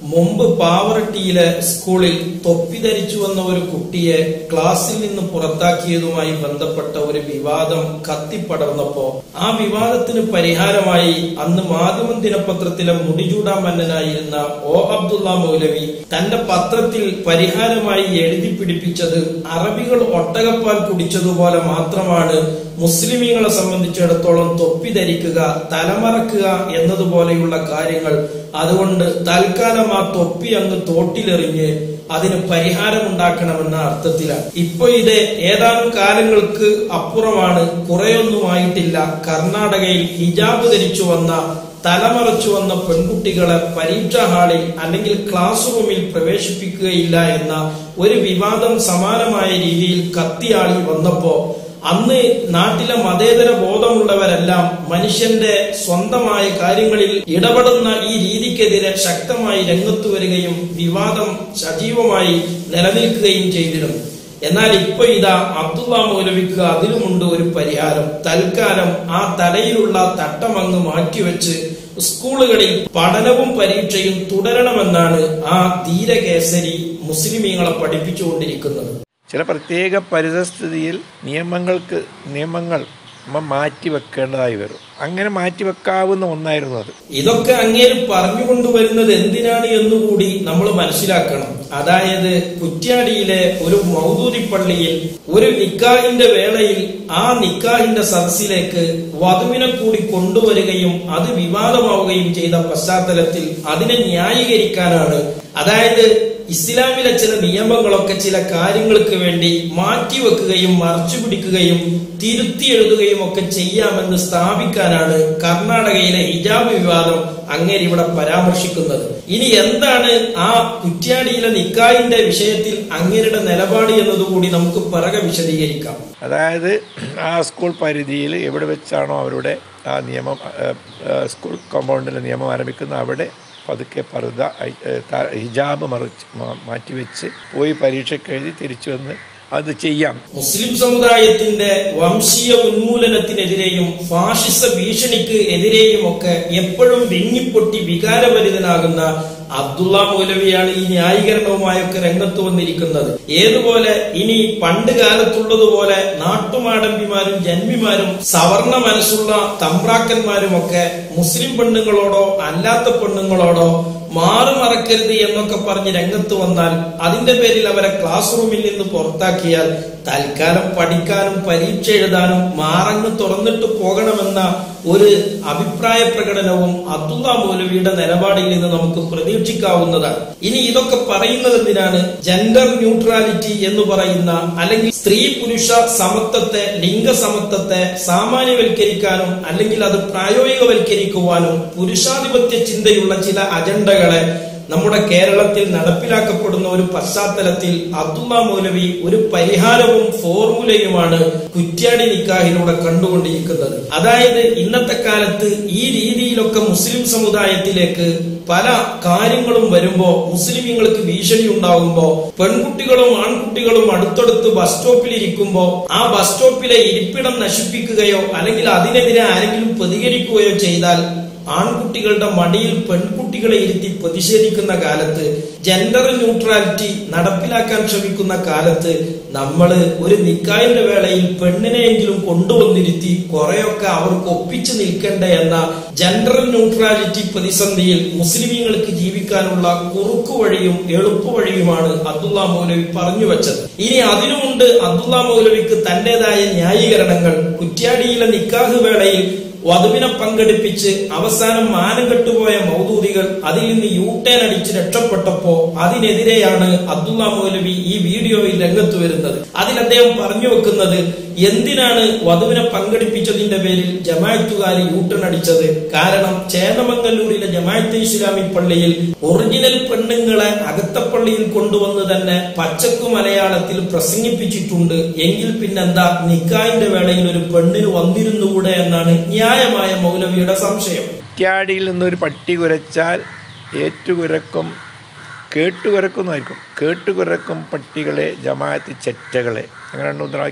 മുമ്പ് പാവറട്ടിയിലെ സ്കൂളിൽ തൊപ്പി ധരിച്ചു വന്ന ഒരു കുട്ടിയെ ക്ലാസ്സിൽ നിന്ന് പുറത്താക്കിയതുമായി ബന്ധപ്പെട്ട ഒരു വിവാദം കത്തിപ്പടർന്നപ്പോ ആ വിവാദത്തിന് പരിഹാരമായി അന്ന് മാധ്യമം ദിനപത്രത്തിലെ മുടിചൂടാ മന്നനായിരുന്ന ഒ അബ്ദുള്ള മൗലവി തന്റെ പത്രത്തിൽ പരിഹാരമായി എഴുതി പിടിപ്പിച്ചത് അറബികൾ ഒട്ടകപ്പാൽ കുടിച്ചതുപോലെ മാത്രമാണ് മുസ്ലിമീങ്ങളെ സംബന്ധിച്ചിടത്തോളം തൊപ്പി ധരിക്കുക തലമറക്കുക എന്നതുപോലെയുള്ള കാര്യങ്ങൾ അതുകൊണ്ട് തൽക്കാലം ആ തൊപ്പി അങ്ങ് തോട്ടിലെറിഞ്ഞ് അതിന് പരിഹാരമുണ്ടാക്കണമെന്ന അർത്ഥത്തിലാണ് ഇപ്പൊ ഇത് ഏതാനും കാലങ്ങൾക്ക് അപ്പുറമാണ് കുറെയൊന്നുമായിട്ടില്ല കർണാടകയിൽ ഹിജാബ് ധരിച്ചു വന്ന തലമറച്ചു വന്ന പെൺകുട്ടികളെ പരീക്ഷാ ഹാളിൽ അല്ലെങ്കിൽ ക്ലാസ് റൂമിൽ പ്രവേശിപ്പിക്കുകയില്ല എന്ന ഒരു വിവാദം സമാനമായ രീതിയിൽ കത്തിയാളി വന്നപ്പോ അന്ന് നാട്ടിലെ മതേതര ബോധമുള്ളവരെല്ലാം മനുഷ്യന്റെ സ്വന്തമായ കാര്യങ്ങളിൽ ഇടപെടുന്ന ഈ രീതിക്കെതിരെ ശക്തമായി രംഗത്തു വരികയും വിവാദം സജീവമായി നിലനിൽക്കുകയും ചെയ്തിരുന്നു എന്നാൽ ഇപ്പൊ ഇതാ അബ്ദുള്ള മൗലവിക്ക് അതിലുമുണ്ട് ഒരു പരിഹാരം തൽക്കാലം ആ തലയിലുള്ള തട്ടമങ്ങ് മാറ്റിവെച്ച് സ്കൂളുകളിൽ പഠനവും പരീക്ഷയും തുടരണമെന്നാണ് ആ ധീരകേസരി മുസ്ലിമീങ്ങളെ പഠിപ്പിച്ചുകൊണ്ടിരിക്കുന്നത് ചില പ്രത്യേക പരിതസ്ഥിതിയിൽ നിയമങ്ങൾക്ക് നിയമങ്ങൾ നമ്മ മാറ്റിവെക്കേണ്ടതായി വരും അങ്ങനെ മാറ്റിവെക്കാവുന്ന ഒന്നായിരുന്നു അത് ഇതൊക്കെ അങ്ങേര് പറഞ്ഞുകൊണ്ടുവരുന്നത് എന്തിനാണ് എന്നുകൂടി നമ്മൾ മനസ്സിലാക്കണം അതായത് കുറ്റ്യാടിയിലെ ഒരു മൗദൂദി പള്ളിയിൽ ഒരു നിക്കാഹിന്റെ വേളയിൽ ആ നിക്കാഹിന്റെ സദസ്സിലേക്ക് വധുവിനെ കൂടി കൊണ്ടുവരികയും അത് വിവാദമാവുകയും ചെയ്ത പശ്ചാത്തലത്തിൽ അതിനെ ന്യായീകരിക്കാനാണ് അതായത് ഇസ്ലാമിലെ ചില നിയമങ്ങളൊക്കെ ചില കാര്യങ്ങൾക്ക് വേണ്ടി മാറ്റിവെക്കുകയും മറച്ചു പിടിക്കുകയും തിരുത്തി എഴുതുകയും ഒക്കെ ചെയ്യാമെന്ന് സ്ഥാപിക്കാനാണ് കർണാടകയിലെ ഹിജാബ് വിവാദം അങ്ങേര് ഇവിടെ പരാമർശിക്കുന്നത് ഇനി എന്താണ് ആ കുറ്റ്യാടിയിലെ നിക്കായിന്റെ വിഷയത്തിൽ അങ്ങേരുടെ നിലപാട് എന്നതുകൂടി നമുക്ക് പിറകെ വിശദീകരിക്കാം അതായത് ആ സ്കൂൾ പരിധിയിൽ എവിടെ വെച്ചാണോ അവരുടെ ആ നിയമം ആ, ആ, സ്കൂൾ കോമ്പൗണ്ടിലെ നിയമം ആരംഭിക്കുന്ന അവിടെ പതുക്കെ പറുത ഹിജാബ് മറിച്ച് മാ- മാറ്റിവെച്ച് പോയി പരീക്ഷയ്ക്ക് എഴുതി തിരിച്ചു വന്ന് അത് ചെയ്യാം മുസ്ലിം സമുദായത്തിന്റെ വംശീയ ഉന്മൂലനത്തിനെതിരെയും ഫാഷിസ ഭീഷണിക്ക് എതിരെയും ഒക്കെ എപ്പോഴും വിങ്ങിപ്പൊട്ടി വികാരഭരിതനാകുന്ന അബ്ദുള്ള മൗലവിയാണ് ഈ ന്യായീകരണവുമായൊക്കെ രംഗത്ത് വന്നിരിക്കുന്നത് ഏതുപോലെ ഇനി പണ്ട് കാലത്തുള്ളതുപോലെ നാട്ടുമാടമ്പിമാരും ജന്മിമാരും സവർണ മനസ്സുള്ള തമ്പ്രാക്കന്മാരും ഒക്കെ മുസ്ലിം പെണ്ണുങ്ങളോടോ അല്ലാത്ത പെണ്ണുങ്ങളോടോ മാറു മറക്കരുത് എന്നൊക്കെ പറഞ്ഞ് രംഗത്ത് വന്നാൽ അതിന്റെ പേരിൽ അവരെ ക്ലാസ് റൂമിൽ നിന്ന് പുറത്താക്കിയാൽ തൽക്കാലം പഠിക്കാനും പരീക്ഷ എഴുതാനും മാറങ്ങ് തുറന്നിട്ട് പോകണമെന്ന ഒരു അഭിപ്രായ പ്രകടനവും അബ്ദുള്ള മൗലവിയുടെ നിലപാടിൽ നിന്ന് നമുക്ക് പ്രതീക്ഷിക്കാവുന്നതാണ് ഇനി ഇതൊക്കെ പറയുന്നത് എന്തിനാണ് ജെൻഡർ ന്യൂട്രാലിറ്റി എന്ന് പറയുന്ന അല്ലെങ്കിൽ സ്ത്രീ പുരുഷ സമത്വത്തെ ലിംഗസമത്വത്തെ സാമാന്യവൽക്കരിക്കാനും അല്ലെങ്കിൽ അത് പ്രായോഗികവൽക്കരിക്കുവാനും പുരുഷാധിപത്യ ചിന്തയുള്ള ചില അജണ്ടകളെ നമ്മുടെ കേരളത്തിൽ നടപ്പിലാക്കപ്പെടുന്ന ഒരു പശ്ചാത്തലത്തിൽ അബ്ദുള്ള മൗലവി ഒരു പരിഹാരവും ഫോർമുലയുമാണ് കുറ്റ്യാടി നിക്കാഹിലൂടെ കണ്ടുകൊണ്ടിരിക്കുന്നത് അതായത് ഇന്നത്തെ കാലത്ത് ഈ രീതിയിലൊക്കെ മുസ്ലിം സമുദായത്തിലേക്ക് പല കാര്യങ്ങളും വരുമ്പോ മുസ്ലിമീങ്ങൾക്ക് ഭീഷണി ഉണ്ടാകുമ്പോ പെൺകുട്ടികളും ആൺകുട്ടികളും അടുത്തടുത്ത് ബസ് സ്റ്റോപ്പിൽ ഇരിക്കുമ്പോ ആ ബസ് സ്റ്റോപ്പിലെ ഇരിപ്പിടം നശിപ്പിക്കുകയോ അല്ലെങ്കിൽ അതിനെതിരെ ആരെങ്കിലും പ്രതികരിക്കുകയോ ചെയ്താൽ ആൺകുട്ടികളുടെ മടിയിൽ പെൺകുട്ടികളെ ഇരുത്തി പ്രതിഷേധിക്കുന്ന കാലത്ത് ജെൻഡർ ന്യൂട്രാലിറ്റി നടപ്പിലാക്കാൻ ശ്രമിക്കുന്ന കാലത്ത് നമ്മൾ ഒരു നിക്കായിന്റെ വേളയിൽ പെണ്ണിനെയെങ്കിലും കൊണ്ടുവന്നിരുത്തി കുറെയൊക്കെ അവർക്ക് ഒപ്പിച്ചു നിൽക്കേണ്ട എന്ന ജെൻഡർ ന്യൂട്രാലിറ്റി പ്രതിസന്ധിയിൽ മുസ്ലിമീങ്ങൾക്ക് ജീവിക്കാനുള്ള കുറുക്കു വഴിയും എളുപ്പ വഴിയുമാണ് അബ്ദുള്ള മൗലവി പറഞ്ഞു വെച്ചത് ഇനി അതിനുമുണ്ട് അബ്ദുള്ള മൗലവിക്ക് തന്റേതായ ന്യായീകരണങ്ങൾ കുറ്റ്യാടിയിലെ നിക്കാഹ് വേളയിൽ വധുവിനെ പങ്കെടുപ്പിച്ച് അവസാനം മാനം കെട്ടുപോയ മൗദൂദികൾ അതിൽ നിന്ന് യൂട്ടേൺ അടിച്ച് രക്ഷപ്പെട്ടപ്പോ അതിനെതിരെയാണ് അബ്ദുള്ള മൗലവി ഈ വീഡിയോയിൽ രംഗത്ത് വരുന്നത് അതിൽ അദ്ദേഹം പറഞ്ഞു വെക്കുന്നത് എന്തിനാണ് വധുവിനെ പങ്കെടുപ്പിച്ചതിന്റെ പേരിൽ ജമാഅത്തുകാർ യൂട്ടേൺ അടിച്ചത് കാരണം ചേന്നമംഗല്ലൂരിലെ ജമാഅത്ത് ഇസ്ലാമി പള്ളിയിൽ ഒറിജിനൽ പെണ്ണുങ്ങളെ അകത്തപ്പള്ളിയിൽ കൊണ്ടുവന്ന് തന്നെ പച്ചക്കു മലയാളത്തിൽ പ്രസംഗിപ്പിച്ചിട്ടുണ്ട് എങ്കിൽ പിന്നെന്താ നിക്കായിന്റെ വേളയിൽ ഒരു പെണ്ണിന് വന്നിരുന്നുകൂടെ എന്നാണ് ന്യായമായ മൗലവിയുടെ സംശയം കുറ്റ്യാടിയിൽ നിന്നൊരു പട്ടി കുരച്ചാൽ ഏറ്റുകുരക്കും കേട്ടുകുരക്കുന്നതായിരിക്കും കേട്ടുകുരക്കും പട്ടികളെ ജമാഅത്ത് ചെറ്റകളെ അങ്ങനെയാണ് മുദ്രാവാക്യം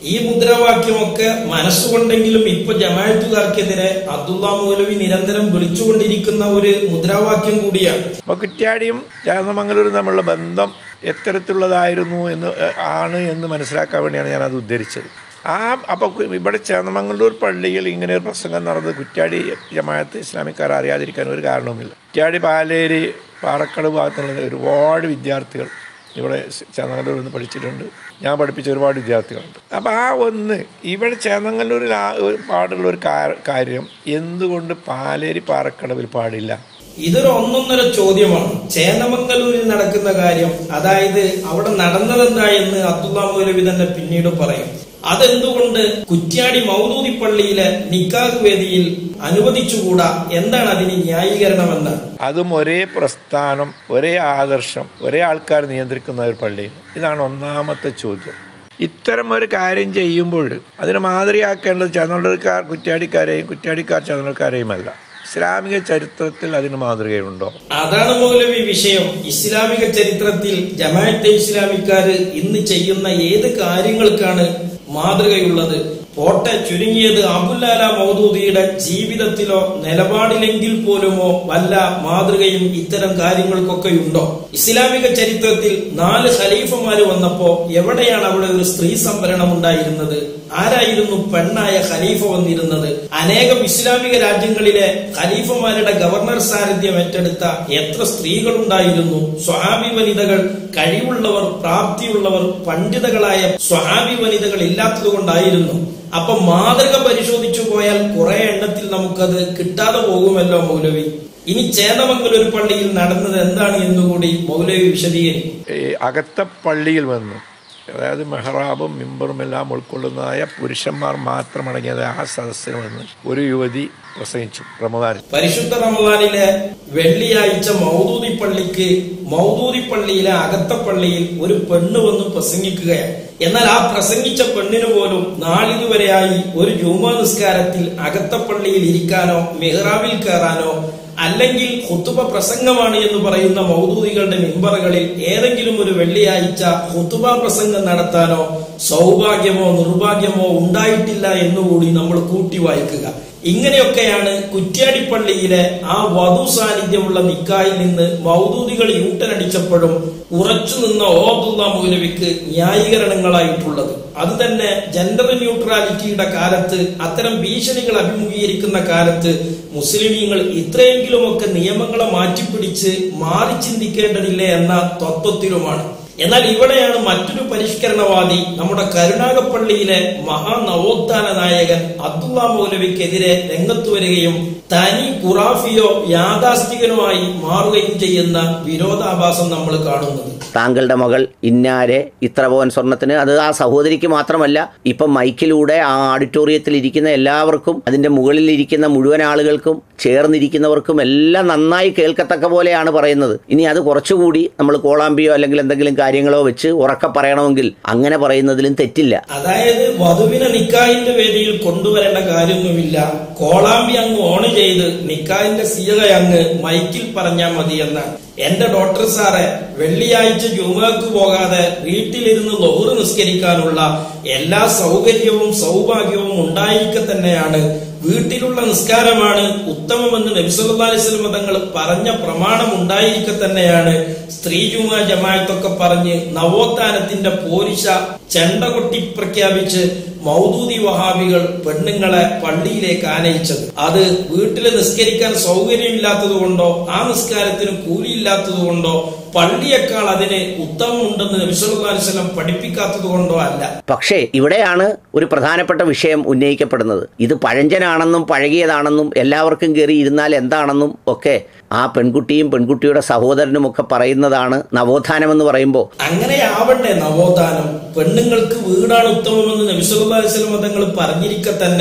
ഈ മുദ്രാവാക്യമൊക്കെ മനസ്സുകൊണ്ടെങ്കിലും ഇപ്പൊ ജമാഅത്തുകാർക്കെതിരെ അബ്ദുള്ള മൗലവി നിരന്തരം വിളിച്ചുകൊണ്ടിരിക്കുന്ന ഒരു മുദ്രാവാക്യം കൂടിയാണ് അപ്പോൾ കുറ്റ്യാടിയും ചേന്നമംഗലൂരും തമ്മിലുള്ള ബന്ധം എത്തരത്തിലുള്ളതായിരുന്നു എന്ന് ഏഹ്, ആണ് എന്ന് മനസ്സിലാക്കാൻ വേണ്ടിയാണ് ഞാൻ അത് ഉദ്ധരിച്ചത് ആ അപ്പോൾ ഇവിടെ ചേന്നമംഗലൂർ പള്ളിയിൽ ഇങ്ങനെ ഒരു പ്രസംഗം നടന്നത് കുറ്റ്യാടി ജമാഅത്ത് ഇസ്ലാമിക്കാർ അറിയാതിരിക്കാൻ ഒരു കാരണവുമില്ല കുറ്റ്യാടി പാലേരി പാറക്കട് ഭാഗത്തുള്ള ഒരുപാട് വിദ്യാർത്ഥികൾ ഇവിടെ ചേന്നമംഗലൂരിൽ നിന്ന് പഠിച്ചിട്ടുണ്ട് ഞാൻ പഠിപ്പിച്ച ഒരുപാട് വിദ്യാർത്ഥികളുണ്ട് അപ്പോൾ ആ ഒന്ന് ഇവിടെ ചേന്നമംഗലൂരിൽ ആ ഒരു പാടുള്ള ഒരു കാ- കാര്യം എന്തുകൊണ്ട് പാലേരി പാറക്കടവിൽ പാടില്ല ഇതൊരു ഒന്നൊന്നര ചോദ്യമാണ് ചേന്നമംഗലൂരിൽ നടക്കുന്ന കാര്യം അതായത് അവിടെ നടന്നതെന്താ എന്ന് അബ്ദുള്ള മൗലവി തന്നെ പിന്നീട് പറയും അതെന്തുകൊണ്ട് കുറ്റ്യാടി മൗദൂദി പള്ളിയിലെ നിക്കാഹ് വേദിയിൽ അനുവദിച്ചുകൂടാ എന്താണ് അതിന് ന്യായീകരണമെന്ന് അതും ഒരേ പ്രസ്ഥാനം ഒരേ ആദർശം ഒരേ ആൾക്കാർ നിയന്ത്രിക്കുന്ന ഒരു പള്ളിയിൽ ഇതാണ് ഒന്നാമത്തെ ചോദ്യം ഇത്തരം ഒരു കാര്യം ചെയ്യുമ്പോൾ അതിന് മാതൃകയാക്കേണ്ടത് ചന്ദ്രക്കാർ കുറ്റ്യാടിക്കാരെയും കുറ്റ്യാടിക്കാർ ചന്ദ്രക്കാരെയും അല്ല ഇസ്ലാമിക ചരിത്രത്തിൽ അതിന് മാതൃകയുണ്ടോ അതാണ് മൗലവി വിഷയം ഇസ്ലാമിക ചരിത്രത്തിൽ ജമാഅത്തെ ഇസ്ലാമിക്കാര് ഇന്ന് ചെയ്യുന്ന ഏത് കാര്യങ്ങൾക്കാണ് മാതൃകയുള്ളത് പോട്ടെ ചുരുങ്ങിയത് അബുല്ലാല മൗദൂദിയുടെ ജീവിതത്തിലോ നിലപാടിലെങ്കിൽ പോലുമോ വല്ല മാതൃകയും ഇത്തരം കാര്യങ്ങൾക്കൊക്കെ ഉണ്ടോ ഇസ്ലാമിക ചരിത്രത്തിൽ നാല് ഖലീഫമാര് വന്നപ്പോ എവിടെയാണ് അവിടെ ഒരു സ്ത്രീ സംവരണം ഉണ്ടായിരുന്നത് ആരായിരുന്നു പെണ്ണായ ഖലീഫ വന്നിരുന്നത് അനേകം ഇസ്ലാമിക രാജ്യങ്ങളിലെ ഖലീഫമാരുടെ ഗവർണർ സാരഥ്യം ഏറ്റെടുത്ത എത്ര സ്ത്രീകളുണ്ടായിരുന്നു സ്വഹാബി വനിതകൾ കഴിവുള്ളവർ പ്രാപ്തിയുള്ളവർ പണ്ഡിതകളായ സ്വഹാബി വനിതകൾ ഇല്ലാത്തത് കൊണ്ടായിരുന്നു അപ്പൊ മാതൃക പരിശോധിച്ചു പോയാൽ കുറെ എണ്ണത്തിൽ നമുക്കത് കിട്ടാതെ പോകുമല്ലോ മൗലവി ഇനി ചേന്നമംഗലൂർ പള്ളിയിൽ നടന്നത് എന്താണ് എന്നുകൂടി മൗലവി വിശദീകരിക്കും ഈ അകത്ത പള്ളിയിൽ വന്നു അതായത് മെഹ്റാബും മിമ്പറും എല്ലാം ഉൾക്കൊള്ളുന്നതായ പുരുഷന്മാർ മാത്രം അടങ്ങിയത് ആ സദസ്സിൽ വന്ന് ഒരു യുവതി പ്രസംഗിച്ചു റമദാനിൽ പരിശുദ്ധ റമദാനിലെ വെള്ളിയാഴ്ച മൗദൂദി പള്ളിക്ക് മൗദൂദി പള്ളിയിലെ അകത്ത പള്ളിയിൽ ഒരു പെണ്ണ് വന്ന് പ്രസംഗിക്കുകയാണ് എന്നാൽ ആ പ്രസംഗിച്ച പെണ്ണിന് പോലും നാളിതുവരെയായി ഒരു ജൂമ നിസ്കാരത്തിൽ അകത്ത പള്ളിയിൽ ഇരിക്കാനോ മെഹ്റാബിൽ കയറാനോ അല്ലെങ്കിൽ ഹുത്തുബ പ്രസംഗമാണ് എന്ന് പറയുന്ന മൗദൂദികളുടെ മിമ്പറുകളിൽ ഏതെങ്കിലും ഒരു വെള്ളിയാഴ്ച ഹുത്തുബ പ്രസംഗം നടത്താനോ സൗഭാഗ്യമോ നിർഭാഗ്യമോ ഉണ്ടായിട്ടില്ല എന്നുകൂടി നമ്മൾ കൂട്ടി വായിക്കുക ഇങ്ങനെയൊക്കെയാണ് കുറ്റ്യാടിപ്പള്ളിയിലെ ആ വധു സാന്നിധ്യമുള്ള നിക്കായിൽ നിന്ന് മൗദൂദികൾ യൂട്ടനടിച്ചപ്പോഴും ഉറച്ചു നിന്ന ഓബ്ദുള്ള മൗലവിക്ക് ന്യായീകരണങ്ങളായിട്ടുള്ളത് അത് തന്നെ ജെൻഡർ ന്യൂട്രാലിറ്റിയുടെ കാലത്ത് അത്തരം ഭീഷണികൾ അഭിമുഖീകരിക്കുന്ന കാലത്ത് മുസ്ലിമീങ്ങൾ ഇത്രയെങ്കിലുമൊക്കെ നിയമങ്ങളെ മാറ്റിപ്പിടിച്ച് മാറി ചിന്തിക്കേണ്ടതില്ലേ എന്ന തത്വത്തിലുമാണ് എന്നാൽ ഇവിടെയാണ് മറ്റൊരു പരിഷ്കരണവാദി നമ്മുടെ കരുണാകപ്പള്ളിയിലെ മഹാനവോത്ഥാന നായകൻ അബ്ദുള്ള മൗലവിക്കെതിരെ രംഗത്ത് വരികയും തനി ഖുറാഫിയോ യാഥാസ്ഥികനുമായി മാറുകയും ചെയ്യുന്ന വിരോധാഭാസം നമ്മൾ കാണുന്നത് താങ്കളുടെ മകൾ ഇന്നാരെ ഇത്ര പവൻ സ്വർണത്തിന് അത് ആ സഹോദരിക്ക് മാത്രമല്ല ഇപ്പം മൈക്കിലൂടെ ആ ഓഡിറ്റോറിയത്തിൽ ഇരിക്കുന്ന എല്ലാവർക്കും അതിന്റെ മുകളിൽ ഇരിക്കുന്ന മുഴുവൻ ആളുകൾക്കും ചേർന്നിരിക്കുന്നവർക്കും എല്ലാം നന്നായി കേൾക്കത്തക്ക പോലെയാണ് പറയുന്നത് ഇനി അത് കുറച്ചുകൂടി നമ്മൾ കോളാമ്പിയോ അല്ലെങ്കിൽ എന്തെങ്കിലും കാര്യങ്ങളോ വെച്ച് ഉറക്കെ പറയണമെങ്കിൽ അങ്ങനെ പറയുന്നതിലും തെറ്റില്ല അതായത് വധുവിനെ നിക്കാഹിന്റെ വേദിയിൽ കൊണ്ടുവരേണ്ട കാര്യമൊന്നുമില്ല കോളാമ്പി അങ്ങ് ഓൺ ചെയ്ത് നിക്കാഹിന്റെ സീത അങ്ങ് മൈക്കിൽ പറഞ്ഞാൽ മതി എന്നാണ് എന്റെ ഡോക്ടർ സാറെ വെള്ളിയാഴ്ച ജുമക്ക് പോകാതെ വീട്ടിലിരുന്ന് ലോറ് നിസ്കരിക്കാനുള്ള എല്ലാ സൗകര്യവും സൗഭാഗ്യവും ഉണ്ടായിരിക്കെ തന്നെയാണ് വീട്ടിലുള്ള നിസ്കാരമാണ് ഉത്തമമെന്ന് നബിസല്ലാ അലൈഹി തങ്ങൾ പറഞ്ഞ പ്രമാണം ഉണ്ടായിരിക്കെ തന്നെയാണ് സ്ത്രീ ജുമ ജമാഅത്തൊക്കെ പറഞ്ഞ് നവോത്ഥാനത്തിന്റെ പോരിശ ചെണ്ട കൊട്ടി പ്രഖ്യാപിച്ച് മൗദൂദി വഹാബികൾ പെണ്ണുങ്ങളെ പള്ളിയിലേക്ക് ആനയിച്ചത് അത് വീട്ടിൽ നിസ്കരിക്കാൻ സൗകര്യമില്ലാത്തത് കൊണ്ടോ ആ നിസ്കാരത്തിന് കൂലിയില്ലാത്തത് കൊണ്ടോ പള്ളിയേക്കാൾ അതിന് ഉത്തമമുണ്ടെന്ന് നബിസല്ലാ അലൈഹി പഠിപ്പിക്കാത്തത് കൊണ്ടോ അല്ല പക്ഷേ ഇവിടെയാണ് ഒരു പ്രധാനപ്പെട്ട വിഷയം ഉന്നയിക്കപ്പെടുന്നത് ഇത് പഴഞ്ചനാണെന്നും പഴകിയതാണെന്നും എല്ലാവർക്കും കയറി ഇരുന്നാൽ എന്താണെന്നും ഒക്കെ ആ പെൺകുട്ടിയും പെൺകുട്ടിയുടെ സഹോദരനും ഒക്കെ പറയുന്നതാണ് നവോത്ഥാനമെന്ന് പറയുമ്പോൾ അങ്ങനെയാവണ്ടേ നവോത്ഥാനം പെണ്ണുങ്ങൾക്ക് വീടാണ് ഉത്തമമെന്ന് നബിസുല്ലാ അലൈഹി തങ്ങൾ പറഞ്ഞിരിക്കെ തന്നെ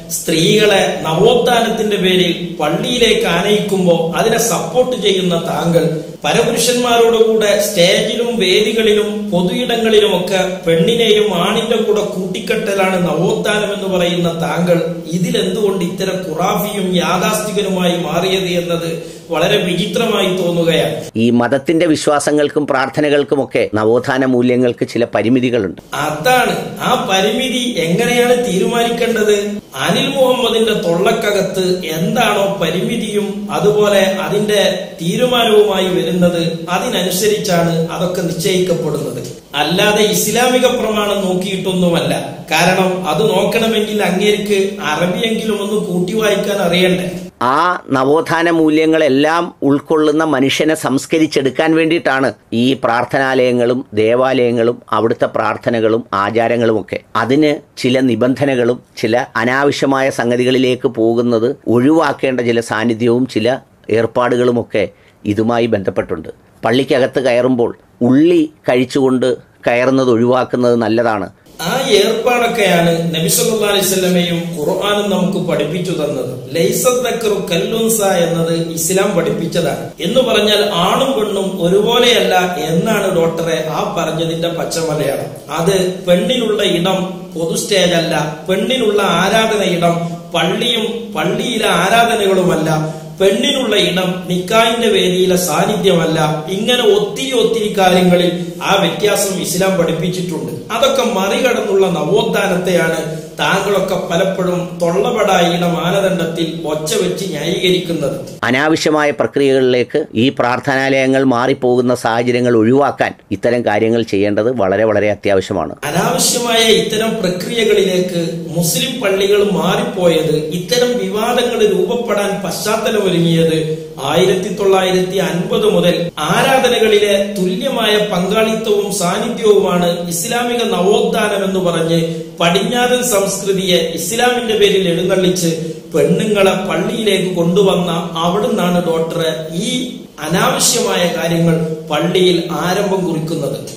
സ്ത്രീകളെ നവോത്ഥാനത്തിന്റെ പേരിൽ പള്ളിയിലേക്ക് ആനയിക്കുമ്പോൾ അതിനെ സപ്പോർട്ട് ചെയ്യുന്ന താങ്കൾ പരപുരുഷന്മാരോടുകൂടെ സ്റ്റേജിലും വേദികളിലും പൊതുയിടങ്ങളിലുമൊക്കെ പെണ്ണിനെയും ആണിന്റെ കൂടെ കൂട്ടിക്കെട്ടലാണ് നവോത്ഥാനം എന്ന് പറയുന്ന താങ്കൾ ഇതിലെന്തുകൊണ്ട് ഇത്തരം ഖുറാഫിയും യാഥാസ്ഥികനുമായി മാറിയത് എന്നത് വളരെ വിചിത്രമായി തോന്നുകയാണ് ഈ മതത്തിന്റെ വിശ്വാസങ്ങൾക്കും പ്രാർത്ഥനകൾക്കുമൊക്കെ നവോത്ഥാന മൂല്യങ്ങൾക്ക് ചില പരിമിതികളുണ്ട് അതാണ് ആ പരിമിതി എങ്ങനെയാണ് തീരുമാനിക്കേണ്ടത് അനിൽ മുഹമ്മദിന്റെ തൊള്ളക്കകത്ത് എന്താണോ പരിമിതിയും അതുപോലെ അതിന്റെ തീരുമാനവുമായി വരുന്നത് അതിനനുസരിച്ചാണ് അതൊക്കെ നിശ്ചയിക്കപ്പെടുന്നത് അല്ലാതെ ഇസ്ലാമിക പ്രമാണം നോക്കിയിട്ടൊന്നുമല്ല കാരണം അത് നോക്കണമെങ്കിൽ അങ്ങേർക്ക് അറബിയെങ്കിലും ഒന്ന് കൂട്ടി വായിക്കാൻ അറിയണ്ടേ ആ നവോത്ഥാന മൂല്യങ്ങളെല്ലാം ഉൾക്കൊള്ളുന്ന മനുഷ്യനെ സംസ്കരിച്ചെടുക്കാൻ വേണ്ടിയിട്ടാണ് ഈ പ്രാർത്ഥനാലയങ്ങളും ദേവാലയങ്ങളും അവിടുത്തെ പ്രാർത്ഥനകളും ആചാരങ്ങളുമൊക്കെ അതിന് ചില നിബന്ധനകളും ചില അനാവശ്യമായ സംഗതികളിലേക്ക് പോകുന്നത് ഒഴിവാക്കേണ്ട ചില സാന്നിധ്യവും ചില ഏർപ്പാടുകളുമൊക്കെ ഇതുമായി ബന്ധപ്പെട്ടുണ്ട് പള്ളിക്കകത്ത് കയറുമ്പോൾ ഉള്ളി കഴിച്ചുകൊണ്ട് കയറുന്നത് ഒഴിവാക്കുന്നത് നല്ലതാണ് ആ ഏർപ്പാടൊക്കെയാണ് നബിസല്ലാ അലൈവല്ലമയും ഖുർആാനും നമുക്ക് പഠിപ്പിച്ചു തന്നത് ലൈസത്തക്കറു കല്ലുൻസ എന്നത് ഇസ്ലാം പഠിപ്പിച്ചതാണ് എന്ന് പറഞ്ഞാൽ ആണും പെണ്ണും ഒരുപോലെയല്ല എന്നാണ് ഡോക്ടറെ ആ പറഞ്ഞതിന്റെ പച്ചമലയാളം അത് പെണ്ണിനുള്ള ഇടം പൊതു സ്റ്റേജ് അല്ല പെണ്ണിനുള്ള ആരാധന ഇടം പള്ളിയും പള്ളിയിലെ ആരാധനകളുമല്ല പെണ്ണിനുള്ള ഇടം നിക്കായിന്റെ വേദിയിലെ സാന്നിധ്യമല്ല ഇങ്ങനെ ഒത്തിരി ഒത്തിരി കാര്യങ്ങളിൽ ആ വ്യത്യാസം ഇസ്ലാം പഠിപ്പിച്ചിട്ടുണ്ട് അതൊക്കെ മറികടന്നുള്ള നവോത്ഥാനത്തെയാണ് താങ്കളൊക്കെ പലപ്പോഴും തൊള്ളപടായിയുടെ മാനദണ്ഡത്തിൽ ഒച്ച വെച്ച് ന്യായീകരിക്കുന്നത് അനാവശ്യമായ പ്രക്രിയകളിലേക്ക് ഈ പ്രാർത്ഥനാലയങ്ങൾ മാറിപ്പോകുന്ന സാഹചര്യങ്ങൾ ഒഴിവാക്കാൻ ഇത്തരം കാര്യങ്ങൾ ചെയ്യേണ്ടത് വളരെ വളരെ അത്യാവശ്യമാണ് അനാവശ്യമായ ഇത്തരം പ്രക്രിയകളിലേക്ക് മുസ്ലിം പള്ളികൾ മാറിപ്പോയത് ഇത്തരം വിവാദങ്ങൾ രൂപപ്പെടാൻ പശ്ചാത്തലമൊരുങ്ങിയത് ആയിരത്തി തൊള്ളായിരത്തി അൻപത് മുതൽ ആരാധനകളിലെ തുല്യമായ പങ്കാളിത്തവും സാന്നിധ്യവുമാണ് ഇസ്ലാമിക നവോത്ഥാനം എന്ന് പറഞ്ഞ് പടിഞ്ഞാറൻ സംസ്കൃതിയെ ഇസ്ലാമിന്റെ പേരിൽ എഴുന്നള്ളിച്ച് പെണ്ണുങ്ങളെ പള്ളിയിലേക്ക് കൊണ്ടുവന്ന അവിടുന്നാണ് ഡോക്ടറെ ഈ അനാവശ്യമായ കാര്യങ്ങൾ പള്ളിയിൽ ആരംഭം കുറിക്കുന്നത്